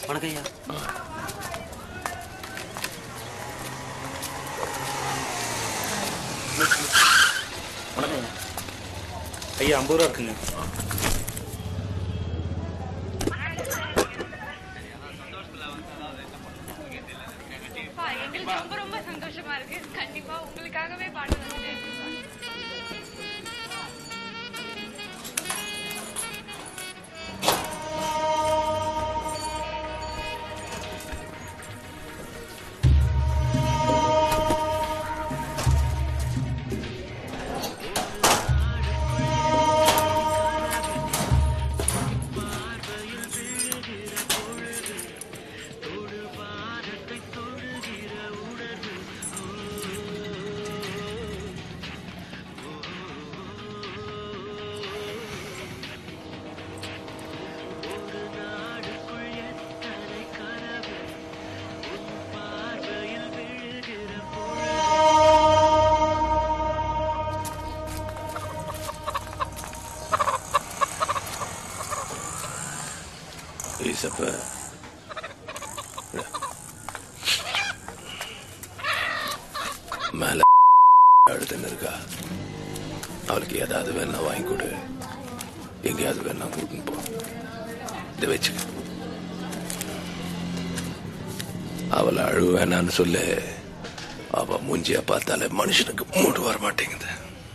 வணக்கம் ஐயா வணக்கம் ஐயா ஐயா ஐம்பது ரூபா இருக்குங்க அப்பா, எங்களுக்கு ரொம்ப ரொம்ப சந்தோஷமா இருக்கு கண்டிப்பா உங்களுக்காகவே பாட்டு வந்துட்டு ஏசப்ப மேல அழுதுன்னு இருக்கா அவளுக்கு ஏதாவது வேணா வாங்கி கொடு எங்கேயாவது வேணா கூட்டின்னு போ இதை வச்சுக்க அவளை அழு வேணான்னு சொல்லு அவ மூஞ்சிய பார்த்தாலே மனுஷனுக்கு மூடு வர மாட்டேங்குது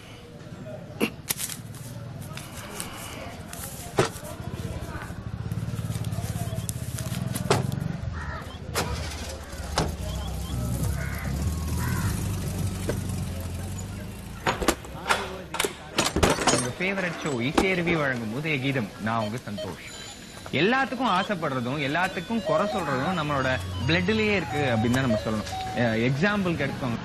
உங்க ஃபேவரட் ஷோ இசையருவி வழங்கும் உதய கீதம் நான் உங்க சந்தோஷ் எல்லாத்துக்கும் ஆசைப்படுறதும் எல்லாத்துக்கும் குறை சொல்றதும் நம்மளோட பிளட்லயே இருக்கு அப்படின்னு தான் நம்ம சொல்லணும் எக்ஸாம்பிளுக்கு எடுத்துக்கோங்க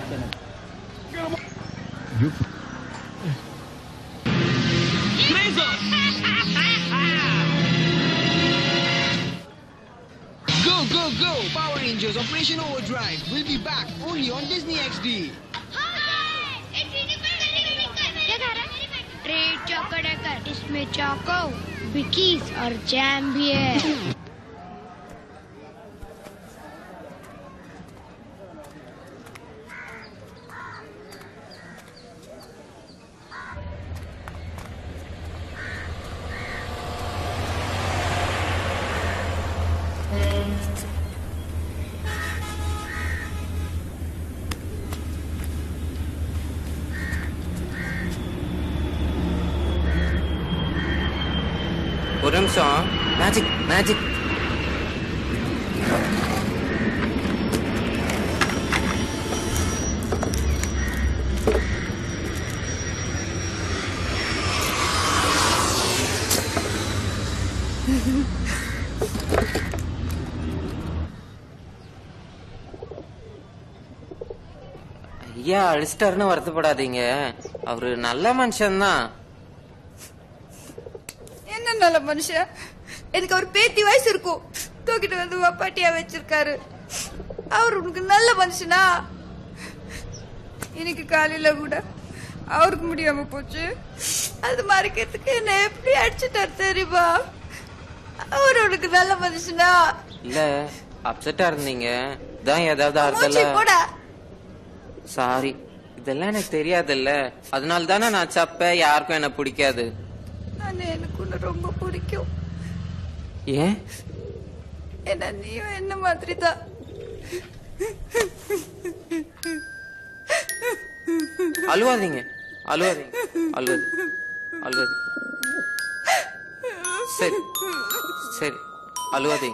Go, go, go! Power Rangers Operation Overdrive will be back only on Disney XD. ट्रेड चौकर इसमें चौको बिकीज और जैम भी है ஒரு நிமிஷம் மேஜிக் மேஜிக் ஐயா அழிச்சிட்டாருன்னு வருத்தப்படாதீங்க அவரு நல்ல மனுஷன்தான் என்ன நல்ல மனுஷன் எனக்கு அவர் பேத்தி வயசு இருக்கும் தூக்கிட்டு வந்து வப்பாட்டியா வச்சிருக்காரு அவர் உனக்கு நல்ல மனுஷனா இன்னைக்கு காலையில கூட அவருக்கு முடியாம போச்சு அது மறைக்கிறதுக்கு என்ன எப்படி அடிச்சுட்டாரு தெரியுமா அவர் உனக்கு நல்ல மனுஷனா இல்ல அப்செட்டா இருந்தீங்க தான் ஏதாவது மூச்சு ஆறுதல போட சாரி இதெல்லாம் எனக்கு தெரியாதுல்ல அதனால தானே நான் சப்ப யாருக்கும் என்ன பிடிக்காது நான் எனக்கு உன்னை ரொம்ப பிடிக்கும் ஏன் ஏன்னா நீயும் என்ன மாதிரி தான் அழுவாதீங்க அழுவாதீங்க அழுவாது அழுவாது சரி சரி அழுவாதீங்க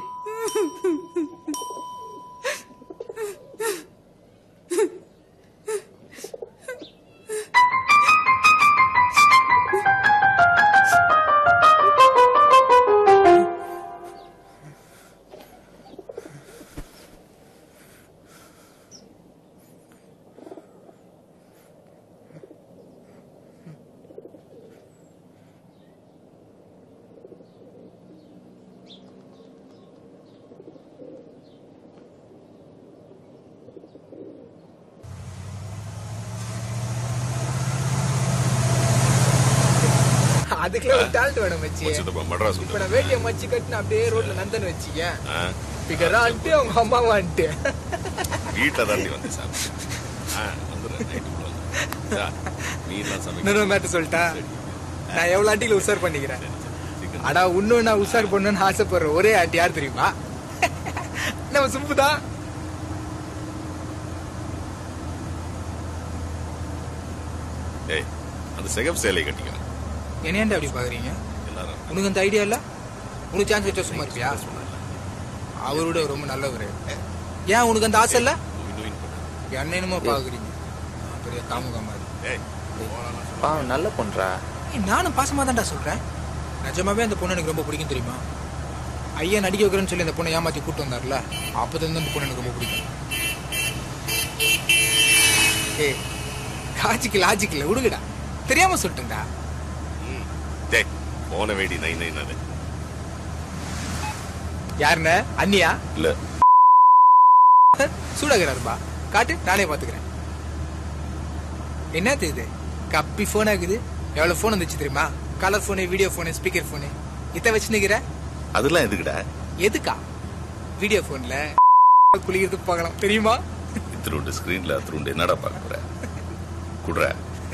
அதுக்குள்ள ஒரு டேலண்ட் வேணும் மச்சி சித்தப்பா மட்ராஸ் இப்ப வந்து நான் வேட்டிய மச்சி கட்டின அப்படியே ரோட்ல நந்தன் வச்சிக்க ஆ, பிகரா ஆன்ட்டு அவங்க அம்மாவான்ட்டு வீட்டுல தாண்டி வந்து சாப்பிட்டு ஆ வந்துடுறேன் நைட்டுக்குள்ள வந்து ஆ, நீ எல்லாம் சமைக்க இன்னொரு மேட்டர் சொல்லிட்டா நான் எவ்வளவு ஆண்டிகளை உஷார் பண்ணிக்கிறேன் அடா இன்னும் நான் உஷார் பண்ணணும்னு ஆசைப்படுற ஒரே ஆண்டி யார் தெரியுமா நம்ம சுப்புதான் ஏய் அந்த சிகப்பு சேலை கட்டிக்க என்னையாண்டி அப்படி பாக்குறீங்க எல்லாரும் உனக்கு அந்த ஐடியா இல்ல உனக்கு சான்ஸ் வச்சா சும்மா இருப்பியா அவரோட ரொம்ப நல்லவர் ஏன் உனக்கு அந்த ஆசை இல்ல நோய் நோயின்னு போட்டு. என்ன என்னமோ பாக்குறீங்க நான் பெரிய காமுகா மாதிரி ஏய் பாவம் நல்ல பொண்ணுடா ஏய், நானும் பாசமா தான்டா சொல்றேன் நிஜமாவே அந்த பொண்ணு எனக்கு ரொம்ப பிடிக்கும் தெரியுமா ஐயா நடிக்க வைக்கிறேன்னு சொல்லி அந்த பொண்ணை ஏமாத்தி கூட்டு வந்தார்ல அப்பதான் அந்த பொண்ணு எனக்கு ரொம்ப பிடிக்கும் ஏய் லாஜிக் லாஜிக் இல்ல விடுங்கடா தெரியாம சொல்லிட்டேன்டா ம். டேய் போன வேடி நை நை நானு யாருண்ண அண்ணியா இல்ல சூடாகிறாருப்பா காட்டு நானே பாத்துக்கிறேன் என்னது இது கப்பி போன் ஆகுது எவ்வளவு போன் வந்துச்சு தெரியுமா colour phone video phone speaker phone இத வச்சு நிக்கிற அதெல்லாம் எதுக்குடா எதுக்கா வீடியோ போன்ல குளிக்கிறதுக்கு பார்க்கலாம் தெரியுமா இத்திருண்டு ஸ்கிரீன்ல அத்திருண்டு என்னடா பார்க்க போற குடுற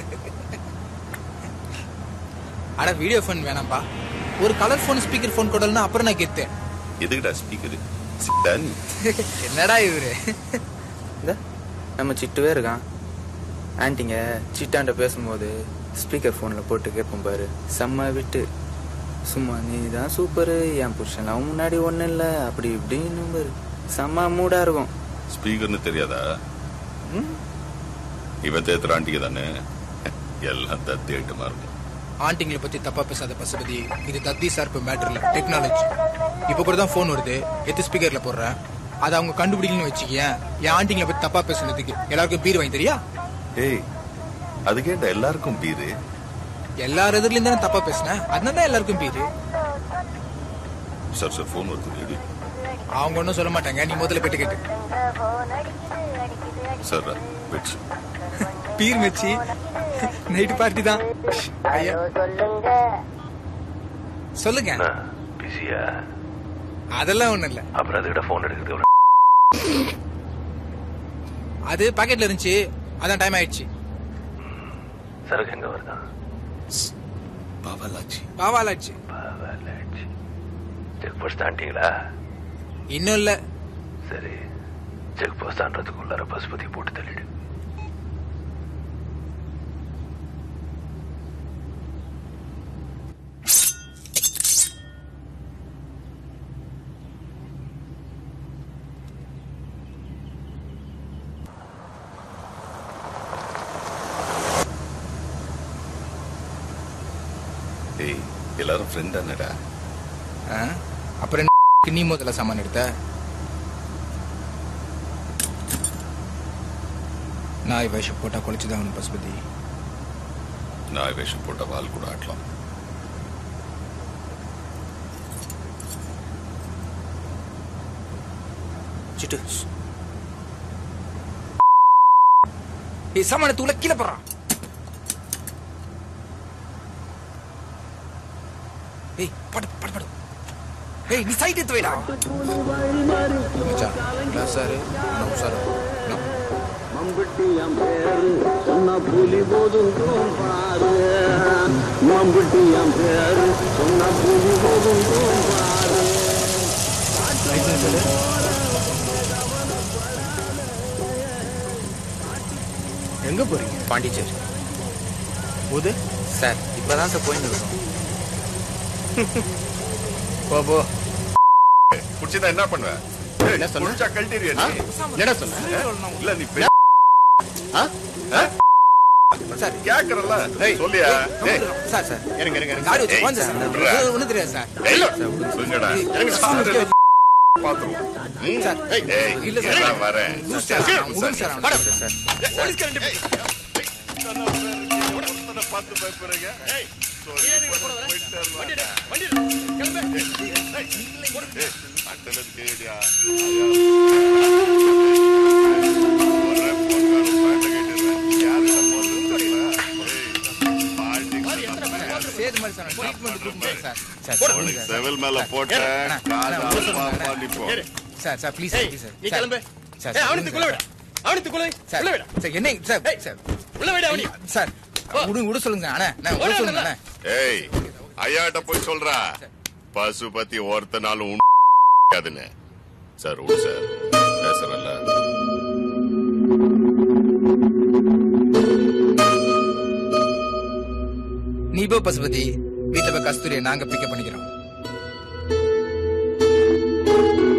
ஆனா வீடியோ போன் வேணாம்பா ஒரு கலர் போன் ஸ்பீக்கர் போன் கொடல்னா அப்புறம் நான் கெத்தேன் எதுக்குடா ஸ்பீக்கர் சிட்டன் என்னடா இவரு இந்த நம்ம சிட்டுவே இருக்கான் ஆன்ட்டிங்க சிட்டாண்ட பேசும்போது ஸ்பீக்கர் ஃபோனில் போட்டு கேட்போம் பாரு செம்ம விட்டு சும்மா நீ தான் சூப்பரு என் புருஷன்லாம் முன்னாடி ஒன்றும் இல்லை அப்படி இப்படின்னு பாரு செம்ம மூடாக இருக்கும் ஸ்பீக்கர்னு தெரியாதா இவன் தேத்துற ஆண்டிக்கு தானே எல்லாம் தத்தேட்டுமா இருக்கும் ஆண்டிங்களை பத்தி தப்பா பேசாத பசுபதி இது தத்தி சார்பு மேட்டர் இல்ல டெக்னாலஜி இப்ப கூட தான் போன் வருது எத்து ஸ்பீக்கர்ல போடுறேன் அதை அவங்க கண்டுபிடிக்கணும்னு வச்சுக்கேன் என் ஆண்டிங்களை பத்தி தப்பா பேசுனதுக்கு எல்லாருக்கும் பீர் வாங்கி தெரியா ஏய் அதுக்கேண்டா எல்லாருக்கும் பீரு எல்லார் எதிரிலும் தானே தப்பா பேசினேன் அதனால தான் எல்லாருக்கும் பீரு சார் சார் ஃபோன் வருது எடு அவங்க ஒன்றும் சொல்ல மாட்டாங்க நீ முதல்ல கேட்டு கேட்டு சார் வெச்சு பீர் மச்சி நைட்டு பார்ட்டி தான் ஐயா சொல்லுங்க பிஸியா அதெல்லாம் ஒண்ணும் இல்ல அப்புறம் அதுக்கிட்ட ஃபோன் எடுக்கிறது அது பாக்கெட்ல இருந்துச்சு அதான் டைம் ஆயிடுச்சு சரக்கு எங்க வருதா பாபாலாச்சி பாவாலாச்சு பாபாலாச்சி செக் போஸ்ட் தாண்டிங்களா இன்னும் இல்ல சரி செக் போஸ்ட் தாண்டதுக்குள்ளார பசுபதி போட்டு தள்ளிடு ஏய் எல்லாரும் ஃப்ரெண்ட் தானடா ஆ? அப்புறம் என்ன நீ முதல்ல சாமான் எடுத்த நாய் வேஷம் போட்டா குளிச்சுதான் அவனு பசுபதி நாய் வேஷம் போட்ட வால் கூட ஆட்டலாம் சிட்டு ஏய் சாமான தூள கீழே போடுறான் ஏய் படு படு படு ஏய் நீ சைட் எடுத்து வைடா மச்சான் கிளாஸ் சாரு நான் உசாரு நான் மம்பட்டியம் பேரு சொன்ன புலி போதும் பாரு மம்பட்டியம் பேரு சொன்ன புலி போதும் பாரு எங்க போறீங்க பாண்டிச்சேரி போது சார் இப்பதான் சார் போயின்னு இருக்கோம் போ போ குடிச்சதா என்ன பண்ணுவ என்ன சொன்ன குடிச்சா கழட்டிடுவியா நீ என்னடா சொன்ன இல்ல நீ பே- ஆ? சார் கேக்குறல்ல சொல்லியா ஏய் சார் சார் இருங்க இருங்க இருங்க. காடி வச்சு ஏய், போங்க சார் விட்றா. ஒன்றும் தெரியாது சார் ஏய், சொல்லுங்கடா எனக்கு சாப்பிடுறது பாத்துருவோம் ம்? சார். ஏய், இல்ல சார். நான் வரேன் லூஸ் சார் நான் உடுங்க சார் அவனை. சார் பார்த்து பயப்படுறீங்க ஏய், சொல்லி போயிட்டு வரலாம். ஏய், அட்டல இருக்கேடியா. ஒரே போன்காரன் பாட்டை கேட்டுடுறேன். யாருக்கிட்ட போறதுன்னு தெரியல. ஏய், பாட்டிக்கு சேது மாதிரி சார் சார் அவனுக்கு சார், செவில் மேல போட்ட அண்ணா, அண்ணா, காதா உள்ள சொல்லுங்க, பாப்பா அண்ணா. நிப்போம் சார் சார் ப்ளீஸ் ஏய், ப்ளீஸ் சார் நீ சார். கிளம்பு. சார் ஏய், சார், அவனுக்கு குள்ள விட. அவனுக்கு குள்ள வை. சார் உள்ள விட. சார் என்ன சார் சார் உள்ள விட அவனி. சார் விடுங்க விட சொல்லுங்க அண்ணா நான் விட ஓடு, சொல்லுங்க ஓடு, அண்ணா ஏய் ஐயாட்ட போய் சொல்றா பசு பத்தி ஒருத்தனாலும் உண்டாதுன்னு சார் விடு சார் பேசுறல்ல நீ போ பசுபதி வீட்டுல போய் கஸ்தூரியை நாங்க பிக்கப் பண்ணிக்கிறோம்